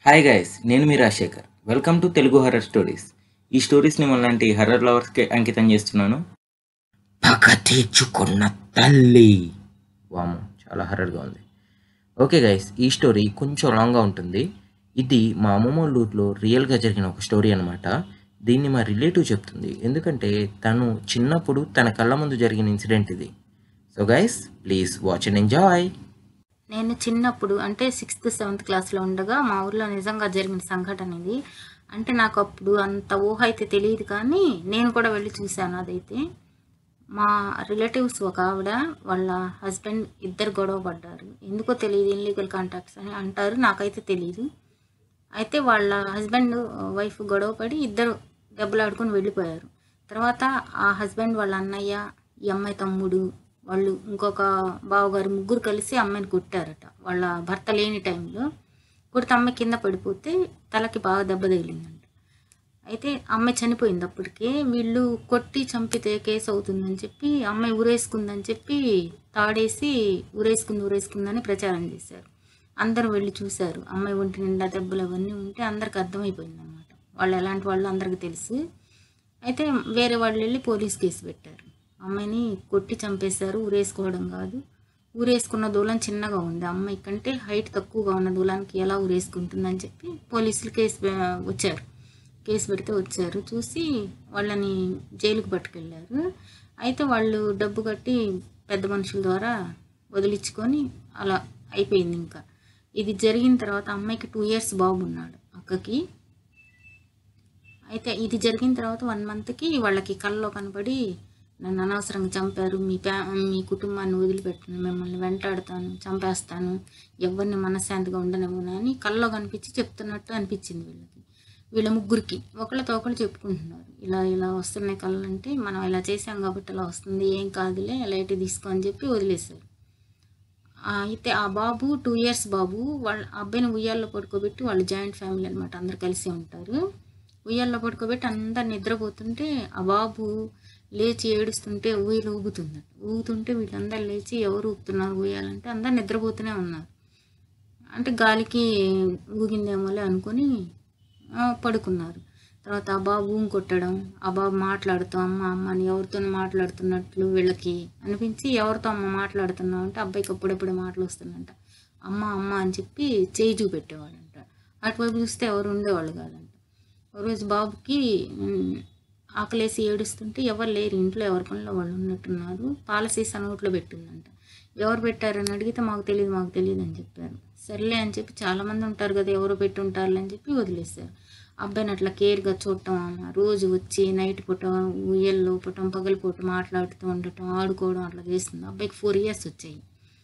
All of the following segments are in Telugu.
హాయ్ గైస్ నేను మీ Rajasekhar welcome to Telugu horror stories ఈ స్టోరీస్ని మనలాంటి హర్రర్ లవర్స్కి అంకితం చేస్తున్నాను పగ తీర్చుకున్న తల్లి వాము చాలా హర్రర్గా ఉంది ఓకే గైస్ ఈ స్టోరీ కొంచెం లాంగ్గా ఉంటుంది ఇది మా అమ్మమ్మ వాళ్ళ ఊర్లో రియల్గా జరిగిన ఒక స్టోరీ అనమాట దీన్ని మా రిలేటివ్ చెప్తుంది ఎందుకంటే తను చిన్నప్పుడు తన కళ్ళ ముందు జరిగిన ఇన్సిడెంట్ ఇది so guys please watch and enjoy నేను చిన్నప్పుడు అంటే సిక్స్త్ సెవెంత్ క్లాస్లో ఉండగా మా ఊర్లో నిజంగా జరిగిన సంఘటన ఇది అంటే నాకు అప్పుడు అంత ఊహ అయితే తెలియదు కానీ నేను కూడా వెళ్ళి చూశాను అదైతే మా రిలేటివ్స్ ఒక ఆవిడ వాళ్ళ హస్బెండ్ ఇద్దరు గొడవ పడ్డారు ఎందుకో తెలియదు ఇన్లీగల్ కాంటాక్ట్స్ అని అంటారు నాకైతే తెలియదు అయితే వాళ్ళ హస్బెండ్ వైఫ్ గొడవ పడి ఇద్దరు దెబ్బలాడుకుని వెళ్ళిపోయారు తర్వాత ఆ హస్బెండ్ వాళ్ళ అన్నయ్య ఈ అమ్మాయి తమ్ముడు వాళ్ళు ఇంకొక బావగారు ముగ్గురు కలిసి అమ్మాయిని కొట్టారట వాళ్ళ భర్త లేని టైంలో కొడితే అమ్మాయి కింద పడిపోతే తలకి బాగా దెబ్బ తగిలిందంట అయితే అమ్మాయి చనిపోయింది అప్పటికే వీళ్ళు కొట్టి చంపితే కేసు అవుతుందని చెప్పి అమ్మాయి ఊరేసుకుందని చెప్పి తాడేసి ఊరేసుకుంది ఊరేసుకుందని ప్రచారం చేశారు అందరూ వెళ్ళి చూశారు అమ్మాయి ఒంటి నిండా దెబ్బలు అవన్నీ ఉంటే అందరికి అర్థమైపోయింది అనమాట వాళ్ళు ఎలాంటి వాళ్ళు అందరికీ తెలుసు అయితే వేరే వాళ్ళు వెళ్ళి పోలీస్ కేసు పెట్టారు అమ్మాయిని కొట్టి చంపేశారు ఊరేసుకోవడం కాదు ఊరేసుకున్న దూలం చిన్నగా ఉంది అమ్మాయి కంటే హైట్ తక్కువగా ఉన్న దూలానికి ఎలా ఊరేసుకుంటుందని చెప్పి పోలీసులు కేసు పె- వచ్చారు కేసు పెడితే వచ్చారు చూసి వాళ్ళని జైలుకి పట్టుకెళ్ళారు అయితే వాళ్ళు డబ్బు కట్టి పెద్ద మనుషుల ద్వారా వదిలించుకొని అలా అయిపోయింది ఇంకా ఇది జరిగిన తర్వాత అమ్మాయికి టూ ఇయర్స్ బాబు ఉన్నాడు అక్కకి అయితే ఇది జరిగిన తర్వాత వన్ మంత్కి వాళ్ళకి కళ్ళలో కనపడి నన్ను అనవసరంగా చంపారు మీ ఫ్యా మీ కుటుంబాన్ని వదిలిపెట్టాను మిమ్మల్ని వెంటాడుతాను చంపేస్తాను ఎవరిని మనశ్శాంతిగా ఉండనివ్వను అని కళ్ళలో కనిపించి చెప్తున్నట్టు అనిపించింది వీళ్ళకి వీళ్ళ ముగ్గురికి ఒకళ్ళతో ఒకళ్ళు చెప్పుకుంటున్నారు ఇలా ఇలా వస్తున్నాయి కళ్ళు అంటే మనం ఇలా చేసాం కాబట్టి ఇలా వస్తుంది ఏం కాదులే లైట్ తీసుకో అని చెప్పి వదిలేశారు ఆ, అయితే ఆ బాబు టూ ఇయర్స్ బాబు వాళ్ళ ఆ అబ్బాయిని ఉయ్యాల్లో పడుకోబెట్టి వాళ్ళు జాయింట్ ఫ్యామిలీ అనమాట అందరు కలిసి ఉంటారు ఉయ్యాల్లో పడుకోబెట్టి అందరు నిద్రపోతుంటే ఆ బాబు లేచి ఏడుస్తుంటే ఊయలు ఊగుతుందట ఊగుతుంటే వీళ్ళందరూ లేచి ఎవరు ఊగుతున్నారు ఊయాలంటే అందరు నిద్రపోతూనే ఉన్నారు అంటే గాలికి ఊగిందేమోలే అనుకొని ఆ, పడుకున్నారు తర్వాత ఆ బాబు ఊం కొట్టడం ఆ బాబు మాట్లాడుతూ అమ్మ అమ్మ అని ఎవరితో మాట్లాడుతున్నట్లు వీళ్ళకి అనిపించి ఎవరితో అమ్మ మాట్లాడుతున్నావు అంటే అబ్బాయికి అప్పుడప్పుడు మాటలు వస్తుందంట అమ్మ అమ్మ అని చెప్పి చేయి చూపెట్టేవాడంట అటువైపు చూస్తే ఎవరు ఉండేవాళ్ళు కాదంట ఒక రోజు బాబుకి ఉమ్, ఆకలేసి ఏడుస్తుంటే ఎవరు లేరు ఇంట్లో ఎవరి పనిలో వాళ్ళు ఉన్నట్టున్నారు పాల సీసా నోట్లో పెట్టిందంట ఎవరు పెట్టారని అడిగితే మాకు తెలియదు మాకు తెలియదు అని చెప్పారు సర్లే అని చెప్పి చాలామంది ఉంటారు కదా ఎవరు పెట్టి ఉంటారు అని చెప్పి వదిలేశారు అబ్బాయిని అట్లా కేర్గా చూడటం అమ్మ రోజు వచ్చి నైట్ పూట ఉయ్యల్లో పూటం పగలిపూట మాట్లాడుతూ ఉండటం ఆడుకోవడం అట్లా చేస్తుంది అబ్బాయికి ఫోర్ ఇయర్స్ వచ్చాయి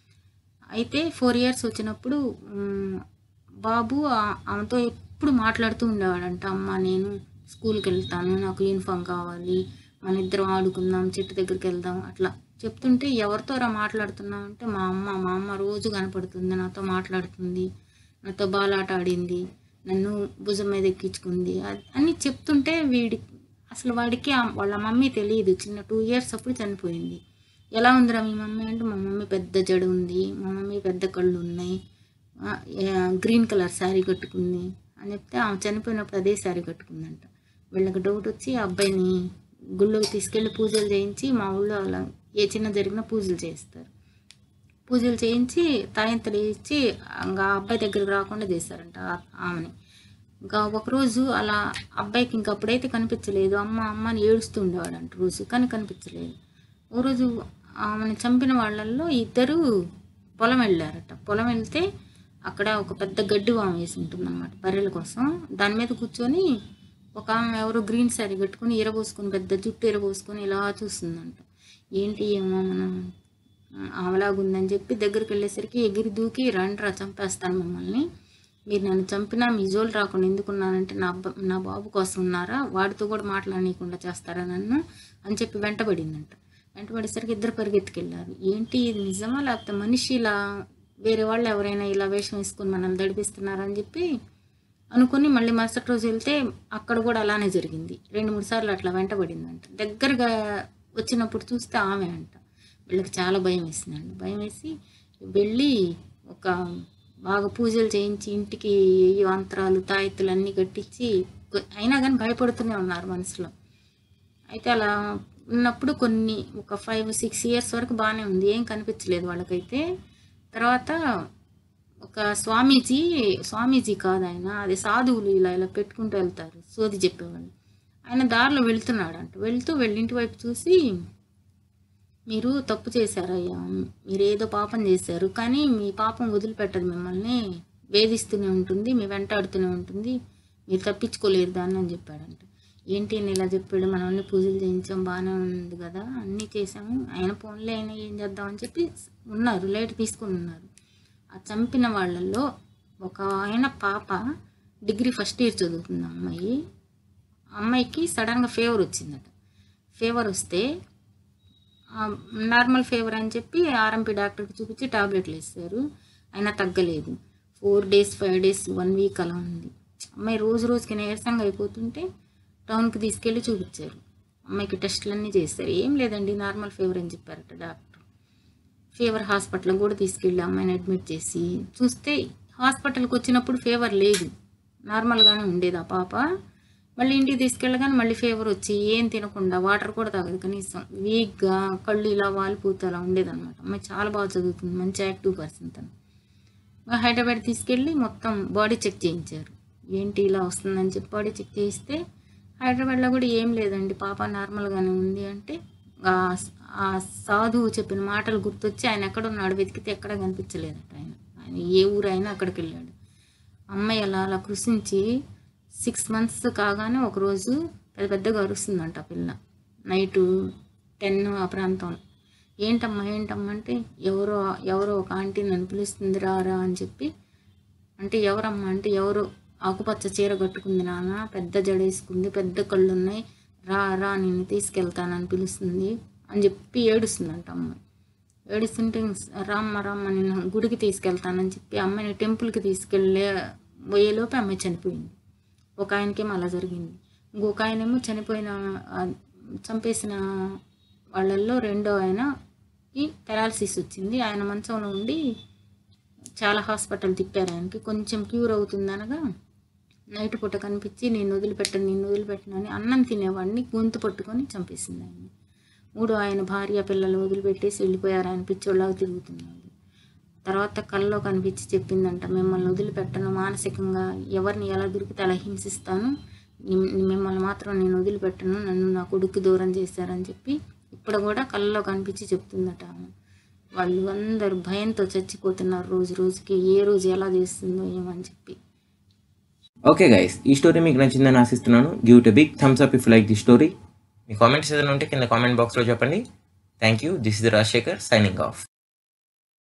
అయితే ఫోర్ ఇయర్స్ వచ్చినప్పుడు మ్, బాబు ఆ- ఆమెతో ఎప్పుడు మాట్లాడుతూ ఉండేవాడంట అమ్మ నేను స్కూల్కి వెళ్తాను నాకు యూనిఫామ్ కావాలి మన ఇద్దరం ఆడుకుందాం చెట్టు దగ్గరికి వెళ్దాం అట్లా చెప్తుంటే ఎవరితో రా మాట్లాడుతున్నావు అంటే మా అమ్మ మా అమ్మ రోజు కనపడుతుంది నాతో మాట్లాడుతుంది నాతో బాలాట ఆడింది నన్ను భుజం మీద ఎక్కించుకుంది అది- అని చెప్తుంటే వీడి అసలు వాడికి ఆ- వాళ్ళ మమ్మీ తెలియదు చిన్న టూ ఇయర్స్ అప్పుడు చనిపోయింది ఎలా ఉందిరా మీ మమ్మీ అంటే మా మమ్మీ పెద్ద జడ ఉంది మా మమ్మీ పెద్ద కళ్ళు ఉన్నాయి ఆ, ఏ- గ్రీన్ కలర్ శారీ కట్టుకుంది అని చెప్తే ఆమె చనిపోయినప్పుడు అదే శారీ కట్టుకుందంట వీళ్ళకి డౌట్ వచ్చి ఆ అబ్బాయిని గుళ్ళోకి తీసుకెళ్ళి పూజలు చేయించి మా ఊళ్ళో అలా ఏ చిన్న జరిగినా పూజలు చేస్తారు పూజలు చేయించి తాయంతలు ఇచ్చి ఇంకా ఆ అబ్బాయి దగ్గరికి రాకుండా చేశారంట ఆ- ఆమెని ఇంకా ఒకరోజు అలా అబ్బాయికి ఇంక అప్పుడైతే కనిపించలేదు అమ్మ అమ్మ అని ఏడుస్తూ ఉండేవాడంట రోజు కానీ కనిపించలేదు ఓ రోజు ఆమెను చంపిన వాళ్ళల్లో ఇద్దరు పొలం వెళ్ళారట పొలం వెళ్తే అక్కడ ఒక పెద్ద గడ్డి వామ వేసి ఉంటుంది అనమాట బర్రెల కోసం దాని మీద కూర్చొని ఒక ఆమె ఎవరో గ్రీన్ శారీ కట్టుకొని ఎరబోసుకొని పెద్ద జుట్టు ఎరబోసుకొని ఇలా చూస్తుందంట ఏంటి ఏమో మనం ఆమెలాగుందని చెప్పి దగ్గరికి వెళ్ళేసరికి ఎగిరి దూకి రండ్రా చంపేస్తాను మిమ్మల్ని మీరు నన్ను చంపినా మీ జోలు రాకుండా ఎందుకున్నానంటే నా అబ్బ నా బాబు కోసం ఉన్నారా వాడితో కూడా మాట్లాడనీయకుండా చేస్తారా నన్ను అని చెప్పి వెంటబడిందంట వెంటబడేసరికి ఇద్దరు పరిగెత్తుకెళ్ళారు ఏంటి ఇది నిజమా లేకపోతే మనిషి ఇలా వేరే వాళ్ళు ఎవరైనా ఇలా వేషం వేసుకొని మనల్ని దడిపిస్తున్నారని చెప్పి అనుకుని మళ్ళీ మరుసటి రోజు వెళ్తే అక్కడ కూడా అలానే జరిగింది రెండు మూడు సార్లు అట్లా వెంటబడిందంట దగ్గరగా వచ్చినప్పుడు చూస్తే ఆమె అంట వీళ్ళకి చాలా భయం వేసిందండి భయం వేసి వెళ్ళి ఒక బాగా పూజలు చేయించి ఇంటికి ఈ యంత్రాలు తాయెత్తులు అన్నీ కట్టించి కొ- అయినా కానీ భయపడుతూనే ఉన్నారు మనసులో అయితే అలా ఉన్నప్పుడు కొన్ని ఒక ఫైవ్ సిక్స్ ఇయర్స్ వరకు బాగానే ఉంది ఏం కనిపించలేదు వాళ్ళకైతే తర్వాత ఒక స్వామీజీ స్వామీజీ కాదు ఆయన అది సాధువులు ఇలా ఇలా పెట్టుకుంటూ వెళ్తారు సోది చెప్పేవాళ్ళు ఆయన దారిలో వెళ్తున్నాడు అంట వెళ్తూ వెళ్ళింటి వైపు చూసి మీరు తప్పు చేశారయ్యా మీరు ఏదో పాపం చేశారు కానీ మీ పాపం వదిలిపెట్టదు మిమ్మల్ని వేధిస్తూనే ఉంటుంది మీ వెంటాడుతూనే ఉంటుంది మీరు తప్పించుకోలేరు దాన్ని అని చెప్పాడంట ఏంటి ఈయన ఇలా చెప్పాడు మనం అన్ని పూజలు చేయించాం బాగానే ఉంది కదా అన్నీ చేసాము ఆయన ఫోన్లో అయినా ఏం చేద్దామని చెప్పి ఉన్నారు లైట్ తీసుకుని ఉన్నారు ఆ చంపిన వాళ్ళల్లో ఒక ఆయన పాప డిగ్రీ ఫస్ట్ ఇయర్ చదువుతుంది ఆ అమ్మాయి ఆ అమ్మాయికి సడన్గా ఫీవర్ వచ్చిందట ఫీవర్ వస్తే ఆ, నార్మల్ ఫీవర్ అని చెప్పి ఆర్ఎంపీ డాక్టర్కి చూపించి టాబ్లెట్లు ఇస్తారు అయినా తగ్గలేదు four days five days one week అలా ఉంది అమ్మాయి రోజు రోజుకి నీరసంగా అయిపోతుంటే టౌన్కి తీసుకెళ్ళి చూపించారు అమ్మాయికి టెస్టులన్నీ చేస్తారు ఏం లేదండి నార్మల్ ఫీవర్ అని చెప్పారట డాక్టర్ ఫీవర్ హాస్పిటల్ కూడా తీసుకెళ్ళి అమ్మాయిని అడ్మిట్ చేసి చూస్తే హాస్పిటల్కి వచ్చినప్పుడు ఫీవర్ లేదు నార్మల్గానే ఉండేది ఆ పాప మళ్ళీ ఇంటికి తీసుకెళ్ళగానే మళ్ళీ ఫీవర్ వచ్చి ఏం తినకుండా వాటర్ కూడా తాగదు కనీసం వీక్గా కళ్ళు ఇలా వాలిపోతూ అలా ఉండేదన్నమాట అమ్మాయి చాలా బాగా చదువుతుంది మంచి యాక్టివ్ పర్సన్ తను ఇంకా హైదరాబాద్ తీసుకెళ్ళి మొత్తం బాడీ చెక్ చేయించారు ఏంటి ఇలా వస్తుందని చెప్పి బాడీ చెక్ చేయిస్తే హైదరాబాద్లో కూడా ఏం లేదండి పాప నార్మల్గానే ఉంది అంటే ఆ- ఆ సాధువు చెప్పిన మాటలు గుర్తొచ్చి ఆయన ఎక్కడ ఉన్నాడు వెతికితే ఎక్కడ కనిపించలేదట ఆయన ఆయన ఏ ఊరు అయినా అక్కడికి వెళ్ళాడు అమ్మాయి అలా అలా కృషించి సిక్స్ మంత్స్ కాగానే ఒకరోజు పెద్ద పెద్దగా అరుస్తుందంట ఆ పిల్ల నైటు టెన్ ఆ ప్రాంతంలో ఏంటమ్మా ఏంటమ్మా అంటే ఎవరో ఎవరో ఒక ఆంటీ నన్ను పిలుస్తుంది రా రా అని చెప్పి అంటే ఎవరమ్మా అంటే ఎవరో ఆకుపచ్చ చీర కట్టుకుంది నాన్న పెద్ద జడేసుకుంది పెద్ద కళ్ళు ఉన్నాయి రా రా నిన్ను తీసుకెళ్తానని పిలుస్తుంది అని చెప్పి ఏడుస్తుందంట అమ్మాయి ఏడుస్తుంటే రామ్మ రామ్మ నేను గుడికి తీసుకెళ్తానని చెప్పి అమ్మాయిని టెంపుల్కి తీసుకెళ్ళే పోయేలోపు అమ్మాయి చనిపోయింది ఒక ఆయనకేమో అలా జరిగింది ఇంకొక ఆయనేమో చనిపోయిన ఆ, చంపేసిన వాళ్ళల్లో రెండో ఆయన ఈ పెరాలసిస్ వచ్చింది ఆయన మంచంలో ఉండి చాలా హాస్పిటల్ తిప్పారు ఆయనకి కొంచెం క్యూర్ అవుతుందనగా నైట్ పూట కనిపించి నేను వదిలిపెట్టను నేను వదిలిపెట్టను అని అన్నం తినేవాడిని గొంతు పట్టుకొని చంపేసింది ఆయన మూడు ఆయన భార్య పిల్లలు వదిలిపెట్టేసి వెళ్ళిపోయారు ఆయన పిచ్చోళ్ళగా తిరుగుతున్నాడు తర్వాత కల్లో కనిపించి చెప్పిందంట మిమ్మల్ని వదిలిపెట్టను మానసికంగా ఎవరిని ఎలా దొరికితే అలా హింసిస్తాను ని- మిమ్మల్ని మాత్రం నేను వదిలిపెట్టను నన్ను నా కొడుకు దూరం చేశారని చెప్పి ఇప్పుడు కూడా కల్లో కనిపించి చెప్తుందట ఆమె. వాళ్ళు అందరూ భయంతో చచ్చిపోతున్నారు రోజు రోజుకి ఏ రోజు ఎలా చేస్తుందో ఏమని చెప్పి ఓకే గైస్ ఈ స్టోరీ మీకు నచ్చిందని ఆశిస్తున్నాను give two big thumbs up if like the story మీ కామెంట్స్ ఏదైనా ఉంటే కింద కామెంట్ బాక్స్లో చెప్పండి thank you this is Rajasekhar signing of